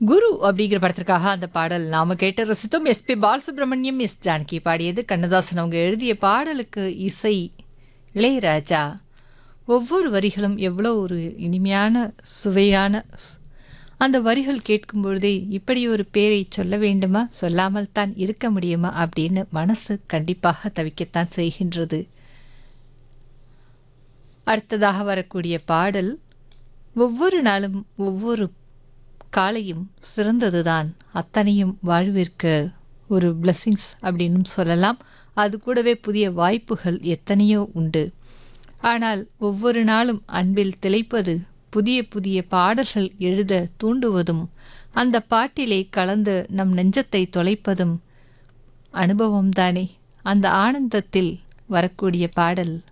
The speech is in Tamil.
குரு அப்படிங்கிற படத்திற்காக அந்த பாடல் நாம கேட்டு ரசித்தோம் எஸ்பி பாலசுப்ரமணியம் எஸ் ஜானகி பாடியது கண்ணதாசன் அவங்க எழுதிய பாடலுக்கு இசை இளையராஜா ஒவ்வொரு வரிகளும் எவ்வளோ ஒரு இனிமையான சுவையான அந்த வரிகள் கேட்கும் பொழுதே இப்படி ஒரு பேரை சொல்ல வேண்டுமா சொல்லாமல் தான் இருக்க முடியுமா அப்படின்னு மனசு கண்டிப்பாக தவிக்கத்தான் செய்கின்றது அடுத்ததாக வரக்கூடிய பாடல் ஒவ்வொரு நாளும் ஒவ்வொரு காலையும் சிறந்ததுதான் அத்தனையும் வாழ்விற்கு ஒரு பிளெஸ்ஸிங்ஸ் அப்படின்னும் சொல்லலாம் அது கூடவே புதிய வாய்ப்புகள் எத்தனையோ உண்டு ஆனால் ஒவ்வொரு நாளும் அன்பில் திளைப்பது புதிய புதிய பாடல்கள் எழுத தூண்டுவதும் அந்த பாட்டிலே கலந்து நம் நெஞ்சத்தை தொலைப்பதும் அனுபவம்தானே அந்த ஆனந்தத்தில் வரக்கூடிய பாடல்